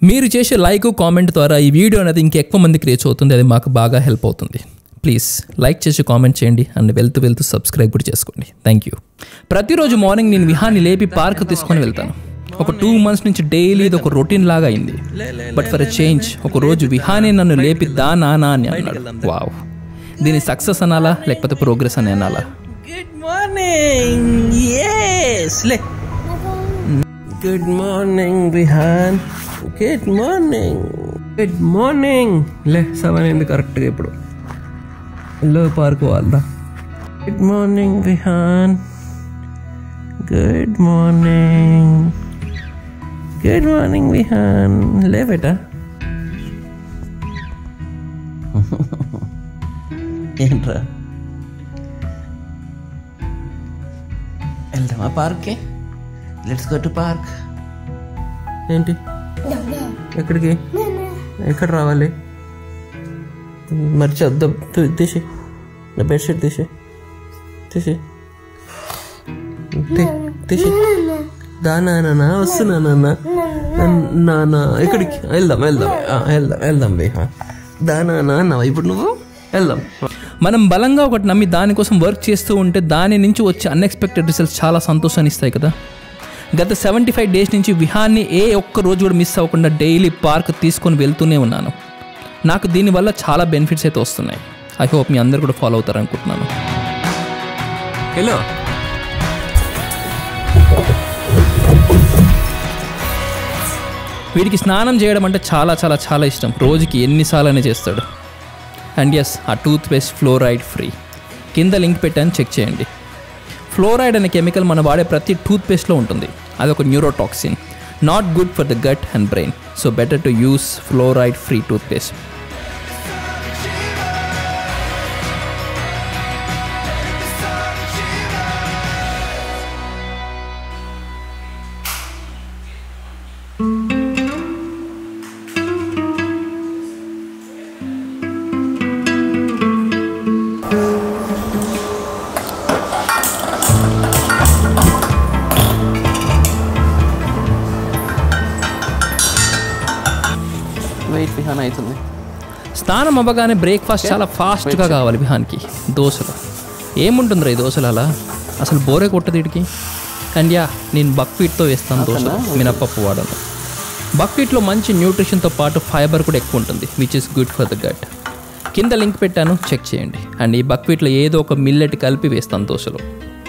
మీరు చేసే like comment ద్వారా ఈ వీడియో అనేది ఇంకెక్కువ మందికి రీచ్ అవుతుంది అది మాకు బాగా హెల్ప్ అవుతుంది ప్లీజ్ లైక్ చేసి కామెంట్ చేయండి అండ్ వెళ్తూ వెళ్తూ సబ్స్క్రైబ్ కూడా చేసుకోండి థ్యాంక్ యూ ప్రతిరోజు మార్నింగ్ నేను విహాన్ని లేపి పార్క్ తీసుకొని వెళ్తాను ఒక టూ మంత్స్ నుంచి డైలీ ఇది ఒక రొటీన్ లాగా అయింది బట్ ఫర్ ఎ చేంజ్ ఒక రోజు విహానే నన్ను లేపి దా నానా అని అన్నాడు వావ్ దీని సక్సెస్ అనాలా లేకపోతే ప్రోగ్రెస్ అని అనాలా గుడ్ మార్నింగ్ ఎస్ లే good morning Vihaan good morning good morning లే సెవెన్ అయింది కరెక్ట్గా ఇప్పుడు ఇల్లు పార్క్ వాళ్ళ good morning Vihaan good morning good morning Vihaan లే బేటా ఏంట్రా వెళ్దామా పార్క్కి లెట్స్ గో టు పార్క్ ఏంటి ఎక్కడికి ఎక్కడ రావాలి మరి చేద్దాం తీసి నా బెడ్షీట్ తీసి తీసి తీ- తీసి దా నాన్న వస్తున్నా నాన్న నాన్న ఎక్కడికి వెళ్దాం వెళ్దాం ఆ, వెళ్దాం వెళ్దాం బే దా నాన్న అన్నావా ఇప్పుడు నువ్వు వెళ్దాం మనం బలంగా ఒకటి నమ్మి దానికోసం వర్క్ చేస్తూ ఉంటే దాని నుంచి వచ్చే అన్ఎక్స్పెక్టెడ్ రిజల్ట్స్ చాలా సంతోషాన్ని ఇస్తాయి కదా గత సెవెంటీ ఫైవ్ డేస్ నుంచి విహాన్ని ఏ ఒక్క రోజు కూడా మిస్ అవ్వకుండా డైలీ పార్క్ తీసుకొని వెళ్తూనే ఉన్నాను నాకు దీనివల్ల చాలా బెనిఫిట్స్ అయితే వస్తున్నాయి ఐ హోప్ మీ అందరు కూడా ఫాలో అవుతారు అనుకుంటున్నాను హలో వీడికి స్నానం చేయడం అంటే చాలా చాలా చాలా ఇష్టం రోజుకి ఎన్నిసార్లు చేస్తాడు అండ్ ఎస్ ఆ టూత్ పేస్ట్ ఫ్లోరైడ్ ఫ్రీ కింద లింక్ పెట్టాను చెక్ చేయండి ఫ్లోరైడ్ అనే కెమికల్ మనం వాడే ప్రతి టూత్ పేస్ట్లో ఉంటుంది అది ఒక neurotoxin not good for the gut and brain so better to use fluoride free toothpaste wait Vihaan అవుతుంది స్నానం అవ్వగానే బ్రేక్ఫాస్ట్ చాలా ఫాస్ట్గా కావాలి విహాన్కి దోశలు ఏముంటుందిరా ఈ దోశలు అలా అసలు బోరే కొట్టదు వీడికి అండ్ యా నేను బక్వీట్తో వేస్తాను దోశలు మినపప్పు వాడను బక్వీట్లో మంచి న్యూట్రిషన్తో పాటు ఫైబర్ కూడా ఎక్కువ ఉంటుంది which is good for the gut కింద లింక్ పెట్టాను చెక్ చేయండి అండ్ ఈ బక్వీట్లో ఏదో ఒక మిల్లెట్ కలిపి వేస్తాను దోశలో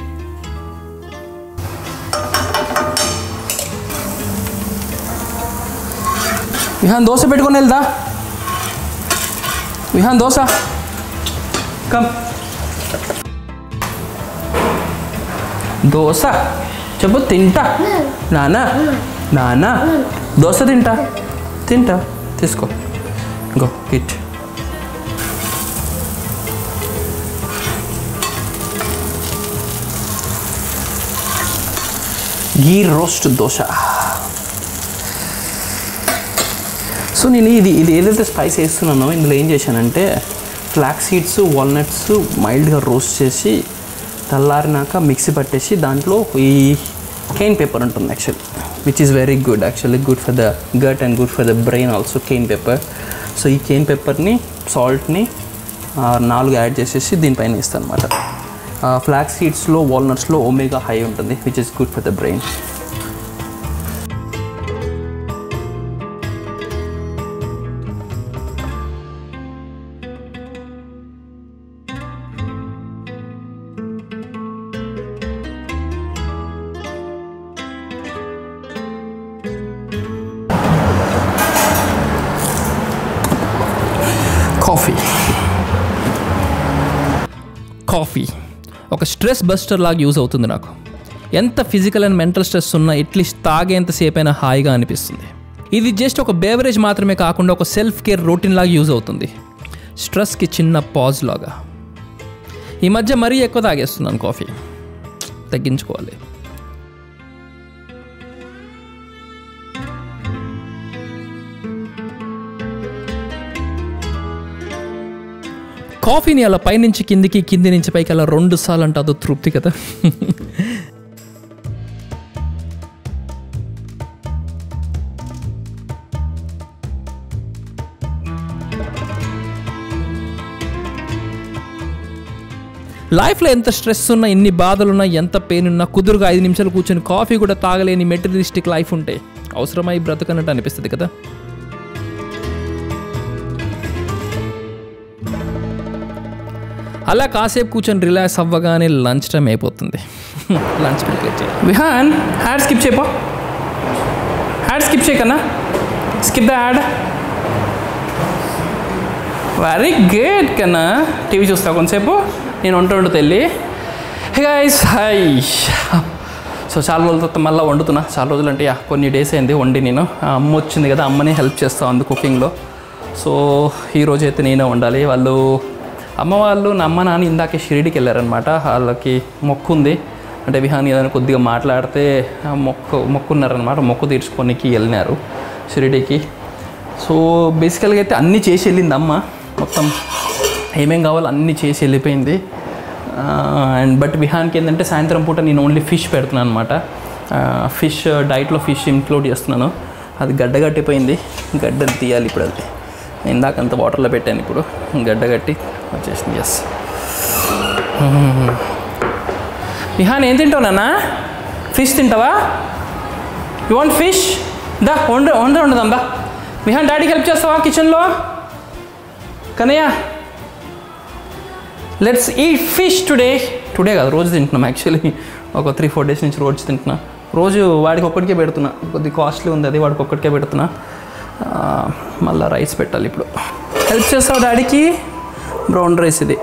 విహాన్ దోశ పెట్టుకొని వెళ్దా విహాన్ దోశ కమ్ దోశ చెప్పు తింటా నానా నానా దోశ తింటా తింటా తీసుకో గో హిట్ గీ రోస్ట్ దోశ సో నేను ఇది ఇది ఏదైతే స్పైస్ వేస్తున్నానో ఇందులో ఏం చేశానంటే ఫ్లాక్ సీడ్స్ వాల్నట్స్ మైల్డ్గా రోస్ట్ చేసి చల్లారినాక మిక్సీ పట్టేసి దాంట్లో ఈ కేన్ పేపర్ ఉంటుంది actually which is very good actually good for the gut and good for the brain also cayenne pepper so ఈ కేన్ పేపర్ని సాల్ట్ని నాలుగు యాడ్ చేసేసి దీనిపైన వేస్తాను అనమాట ఫ్లాక్ సీడ్స్లో వాల్నట్స్లో ఒమేగా హై ఉంటుంది which is good for the brain coffee coffee ఒక స్ట్రెస్ బస్టర్ లాగా యూజ్ అవుతుంది నాకు ఎంత ఫిజికల్ అండ్ మెంటల్ స్ట్రెస్ ఉన్నా అట్లీస్ట్ తాగేంతసేపు అయినా హాయిగా అనిపిస్తుంది ఇది జస్ట్ ఒక బేవరేజ్ మాత్రమే కాకుండా ఒక సెల్ఫ్ కేర్ రొటీన్ లాగా యూజ్ అవుతుంది స్ట్రెస్కి చిన్న పాజ్ లాగా ఈ మధ్య మరీ ఎక్కువ తాగేస్తున్నాను కాఫీ తగ్గించుకోవాలి కాఫీని అలా పైనుంచి కిందికి కింది నుంచి పైకి అలా రెండు సార్లు అంటే అదో తృప్తి కదా లైఫ్లో ఎంత స్ట్రెస్ ఉన్నా ఎన్ని బాధలున్నా ఎంత పెయిన్ ఉన్నా కుదురుగా ఐదు నిమిషాలు కూర్చొని కాఫీ కూడా తాగలేని మెటీరియలిస్టిక్ లైఫ్ ఉంటే అవసరమై బ్రతకన్నట్టు అనిపిస్తుంది కదా అలా కాసేపు కూర్చొని రిలాక్స్ అవ్వగానే లంచ్ టైం అయిపోతుంది లంచ్ ప్రిపేర్ చేయాలి విహాన్ యాడ్ స్కిప్ చేయపో యాడ్ స్కిప్ చేయకన్నా skip the ad very good కన్నా టీవీ చూస్తా కొంతసేపు నేను వంట వండుతా వెళ్ళి హే గైస్ హాయ్ సో చాలా రోజుల తర్వాత మళ్ళీ వండుతున్నా చాలా రోజులు అంటే యా కొన్ని డేస్ అయింది వండి నేను ఆ అమ్మ వచ్చింది కదా అమ్మని హెల్ప్ చేస్తా ఉంది కుకింగ్లో సో ఈరోజు అయితే నేనే వండాలి వాళ్ళు అమ్మ వాళ్ళు నా అమ్మ నాన్న ఇందాకే షిరిడికి వెళ్ళారనమాట వాళ్ళకి మొక్కు ఉంది అంటే విహాన్ ఏదైనా కొద్దిగా మాట్లాడితే ఆ మొక్కు మొక్కున్నారనమాట మొక్కు తీర్చుకోనికి వెళ్ళినారు షిరిడికి సో బేసికల్గా అయితే అన్నీ చేసి వెళ్ళింది అమ్మ మొత్తం ఏమేం కావాలో అన్నీ చేసి వెళ్ళిపోయింది అండ్ బట్ విహాన్కి ఏంటంటే సాయంత్రం పూట నేను ఓన్లీ ఫిష్ పెడుతున్నాను అనమాట ఫిష్ డైట్లో ఫిష్ ఇంక్లూడ్ చేస్తున్నాను అది గడ్డగట్టిపోయింది గడ్డలు తీయాలి ఇప్పుడు అది ఇందాక అంత వాటర్లో పెట్టాను ఇప్పుడు గడ్డగట్టి వచ్చేసింది ఎస్ విహాన్ ఏం తింటావు నాన్న ఫిష్ తింటావా యు వాంట్ ఫిష్ దా వండు వండు వండుదాం దా విహాన్ డాడీకి హెల్ప్ చేస్తావా కిచెన్లో కనయ్య let's eat fish today today కాదు రోజు తింటున్నాం యాక్చువల్లీ ఒక త్రీ ఫోర్ డేస్ నుంచి రోజు తింటున్నా రోజు వాడికి ఒక్కడికే పెడుతున్నా కొద్ది కాస్ట్లీ ఉంది అది వాడికి ఒక్కడికే పెడుతున్నా ఆ, మళ్ళా రైస్ పెట్టాలి ఇప్పుడు హెల్ప్ చేస్తావు డాడీకి బ్రౌన్ రైస్ ఇది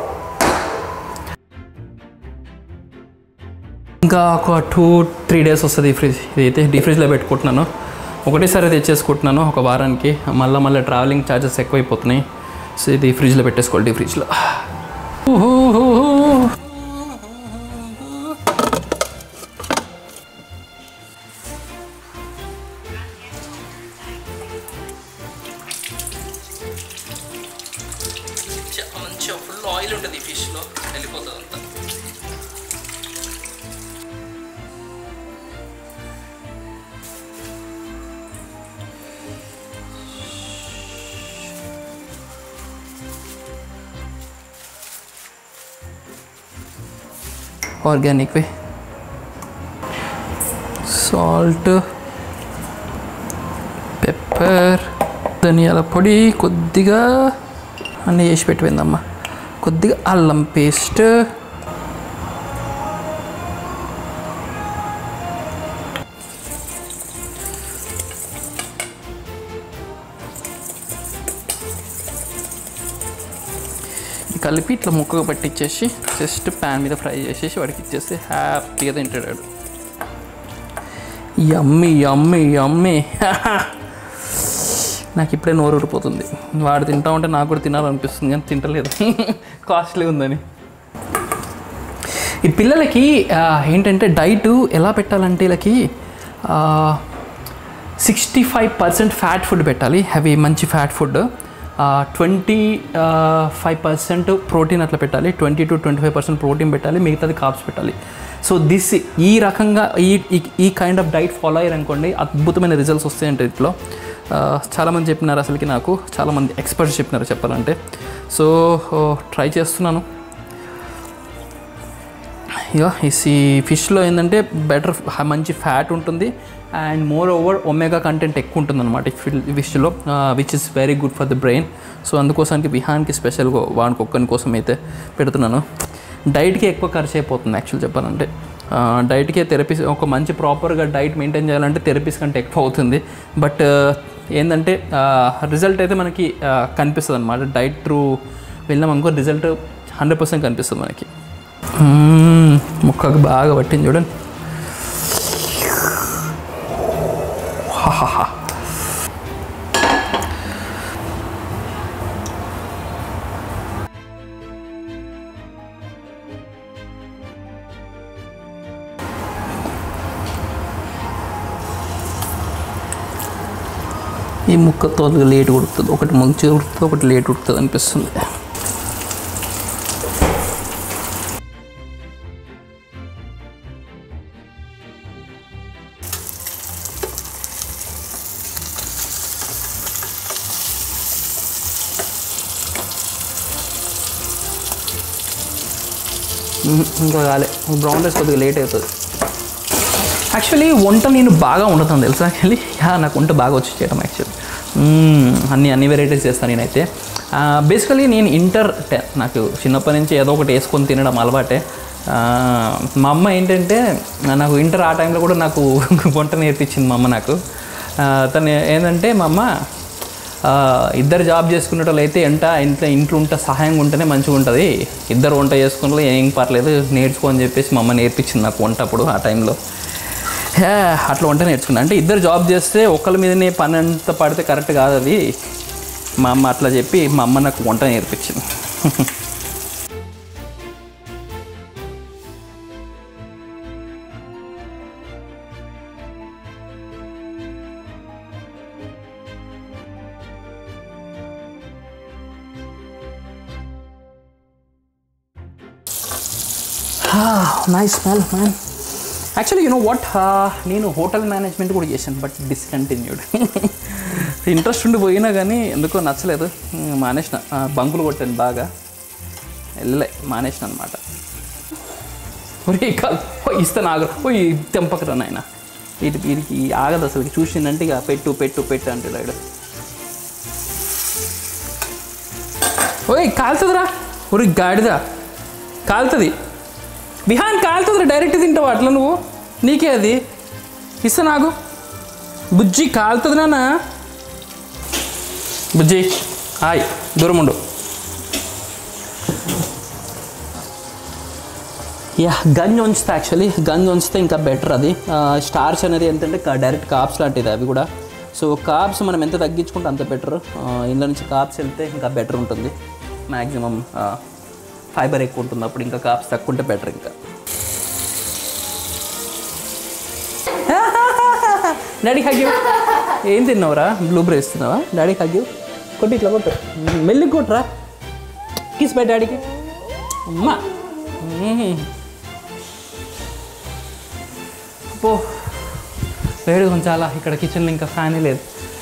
ఇంకా ఒక టూ త్రీ డేస్ వస్తుంది ఈ ఫ్రిడ్జ్ ఇది అయితే డీ ఫ్రిడ్జ్లో పెట్టుకుంటున్నాను ఒకటేసారి తెచ్చేసుకుంటున్నాను ఒక వారానికి మళ్ళీ మళ్ళీ ట్రావెలింగ్ ఛార్జెస్ ఎక్కువైపోతున్నాయి సో ఇది ఫ్రిడ్జ్లో పెట్టేసుకోవాలి డీ ఫ్రిడ్జ్లో మంచిగా ఫుల్ ఆయిల్ ఉంటుంది ఈ ఫిష్లో వెళ్ళిపోతుంది అంతా ఆర్గానిక్ వే సాల్ట్ పెప్పర్ ధనియాల పొడి కొద్దిగా అన్నీ చేసి పెట్టిపోయిందమ్మా కొద్దిగా అల్లం పేస్ట్ ఇది కలిపి ఇట్లా ముక్కగా పట్టించేసి జస్ట్ ప్యాన్ మీద ఫ్రై చేసేసి వాడికి ఇచ్చేస్తే హ్యాపీగా తింటాడు వాడు. యమ్మీ యమ్మీ యమ్మీ నాకు ఇప్పుడే నోరు ఊరిపోతుంది వాడు తింటా ఉంటే నాకు కూడా తినాలనిపిస్తుంది కానీ తింటలేదు కాస్ట్లీ ఉందని ఈ పిల్లలకి ఆ, ఏంటంటే డైట్ ఎలా పెట్టాలంటే వీళ్ళకి sixty five percent fat food పెట్టాలి అవి మంచి fat food twenty five percent protein అట్లా పెట్టాలి twenty two twenty five percent protein పెట్టాలి మిగతాది కాప్స్ పెట్టాలి సో దిస్ ఈ రకంగా ఈ ఈ- ఈ కైండ్ ఆఫ్ డైట్ ఫాలో అయ్యారనుకోండి అద్భుతమైన రిజల్ట్స్ వస్తాయంటే ఇట్లో చాలామంది చెప్పినారు అసలుకి నాకు చాలామంది ఎక్స్పర్ట్స్ చెప్పినారు చెప్పాలంటే సో ట్రై చేస్తున్నాను ఇక ఈ ఫిష్లో ఏంటంటే బెటర్ మంచి ఫ్యాట్ ఉంటుంది and moreover omega content ఎక్కువ ఉంటుంది అనమాట ఈ ఫిష్లో which is very good for the brain so అందుకోసానికి విహాన్కి స్పెషల్గా వానికి ఒక్కని కోసం అయితే పెడుతున్నాను డైట్కి ఎక్కువ ఖర్చు అయిపోతుంది యాక్చువల్ చెప్పాలంటే డైట్కి థెరపీస్ ఒక మంచి ప్రాపర్గా డైట్ మెయింటైన్ చేయాలంటే థెరపీస్ కంటే ఎక్కువ అవుతుంది బట్ ఏంటంటే రిజల్ట్ అయితే మనకి కనిపిస్తుంది అనమాట డైట్ త్రూ వెళ్ళినాం అనుకో రిజల్ట్ హండ్రెడ్ పర్సెంట్ కనిపిస్తుంది మనకి మ్మ్. ముక్కకు బాగా పట్టింది చూడండి హాహాహా. ఈ ముక్క తొందరగా లేట్ ఉడుకుతుంది ఒకటి మంచిగా ఉడుకుతుంది ఒకటి లేట్ ఉడుకుతుంది అనిపిస్తుంది మ్మ్, ఇంకా కాలే బ్రౌన్ రైస్ కొద్దిగా లేట్ అవుతుంది యాక్చువల్లీ వంట నేను బాగా వండుతాను తెలుసా యాక్చువల్లీ యా నాకు వంట బాగా వచ్చి చేయడం యాక్చువల్లీ అన్ని అన్ని వెరైటీస్ చేస్తాను నేనైతే బేసికలీ నేను ఇంటర్ టె- నాకు చిన్నప్పటి నుంచి ఏదో ఒకటి వేసుకొని తినడం అలవాటే ఆ, మా అమ్మ ఏంటంటే నాకు ఇంటర్ ఆ టైంలో కూడా నాకు వంట నేర్పించింది మా అమ్మ నాకు ఆ, తను ఏంటంటే మా అమ్మ ఆ, ఇద్దరు జాబ్ చేసుకునేటోళ్ళు అయితే ఎంట ఇంట్లో ఇంట్లో ఉంటే సహాయంగా ఉంటేనే మంచిగా ఉంటుంది ఇద్దరు వంట చేసుకునే ఏం పర్లేదు నేర్చుకో అని చెప్పేసి మా అమ్మ నేర్పించింది నాకు వంట అప్పుడు ఆ టైంలో హే, అట్లా వంట నేర్చుకున్నా అంటే ఇద్దరు జాబ్ చేస్తే ఒకళ్ళ మీదనే పని అంతా పడితే కరెక్ట్ కాదు అది మా అమ్మ అట్లా చెప్పి మా అమ్మ నాకు వంట నేర్పించింది nice smell man actually you know what నేను హోటల్ మేనేజ్మెంట్ కూడా చేశాను బట్ డిస్కంటిన్యూడ్ ఇంట్రెస్ట్ ఉండి పోయినా కానీ ఎందుకో నచ్చలేదు ఉమ్, మానేసిన ఆ, బంకులు కొట్టాను బాగా వెళ్ళలే మానేసిన అనమాట ఒరే కాదు ఓ ఇస్తాను ఆగరు ఓ ఈ తెంపకరా నాయన వీటి వీరికి ఆగదు అసలు చూసిందంటే ఇక పెట్టు పెట్టు పెట్టు అంటాడు ఆడు ఓయ్ కాలుతుందిరా ఒరి గాడిదా కాలుతుంది బిహాన్ కాలుతుంది డైరెక్ట్ తింటావు అట్లా నువ్వు నీకే అది ఇస్తా నాకు బుజ్జి కాలుతుంది నాన్న బుజ్జి హాయ్ దూరం ఉండు యా గంజ్ ఉంచుతా యాక్చువల్లీ గంజ్ ఉంచితే ఇంకా బెటర్ అది స్టార్చ్ అనేది ఏంటంటే డైరెక్ట్ కాప్స్ లాంటిది అవి కూడా సో కాప్స్ మనం ఎంత తగ్గించుకుంటే అంత బెటర్ ఇందులో నుంచి కాప్స్ వెళ్తే ఇంకా బెటర్ ఉంటుంది మ్యాక్సిమం ఫైబర్ ఎక్కువ ఉంటుంది అప్పుడు ఇంకా కాప్స్ తక్కువ ఉంటే బెటర్ ఇంకా డాడీ హగ్యూ ఏం తిన్నావురా బ్లూ బ్రే ఇస్తున్నావా డాడీ హగ్యూ కొట్టి ఇట్లా కొట్టు మెల్లి కొట్టురా కిస్ బై డాడీకి అమ్మా మ్మ్. పో వేడిగా ఉంచాలా ఇక్కడ కిచెన్లో ఇంకా ఫ్యాన్ లేదు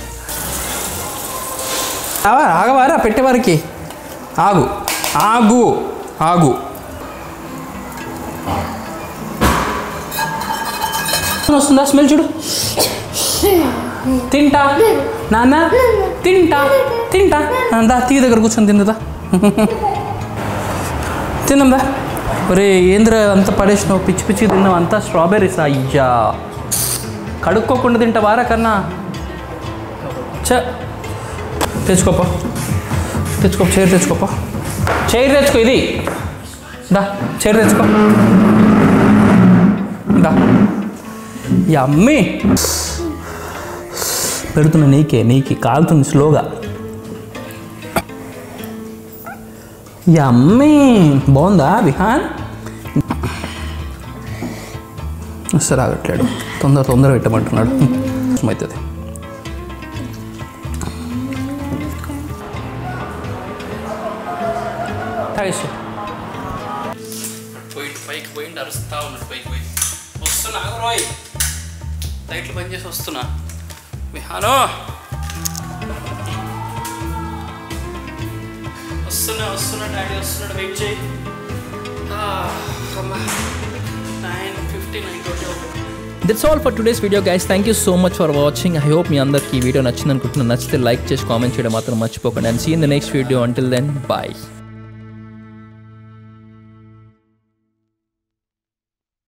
ఆవా ఆగవారా పెట్టేవారికి ఆగు ఆగు ఆగు వస్తుందా స్మెల్ చూడు తింటా నాన్న తింటా తింటా దా తీ దగ్గర కూర్చొని తిందా తిందా ఒరే ఏంద్ర అంత పడేసినావు పిచ్చి పిచ్చి తిన్నావు అంతా స్ట్రాబెర్రీస్ అయ్యా కడుక్కోకుండా తింటావారా కన్నా చ తెచ్చుకోపా తెచ్చుకో చైర్ తెచ్చుకోపా చైర్ తెచ్చుకో ఇది దా చైర్ తెచ్చుకో దా అమ్మి పెడుతున్నా నీకే నీకే కాలుతుంది స్లోగా అమ్మి బాగుందా విహాన్ అసలు ఆగట్లేడు తొందర తొందర పెట్టమంటున్నాడు అవుతుంది తాగేసి పోయిండు పైకి పోయిండు అరుస్తా ఉన్నాడు పైకి పోయి వస్తున్నా రోయ్ లైట్లు బంద్ చేసి వస్తున్నా విహాను వస్తున్నా వస్తున్నా డాడీ వస్తున్నాడు వెయిట్ చేయి nine fifty nine twenty that's all for today's video guys thank you so much for watching I hope మీ అందరికీ ఈ వీడియో నచ్చింది అనుకుంటున్నాను నచ్చితే లైక్ చేసి కామెంట్ చేయడం మాత్రం మర్చిపోకండి and see in the next video until then bye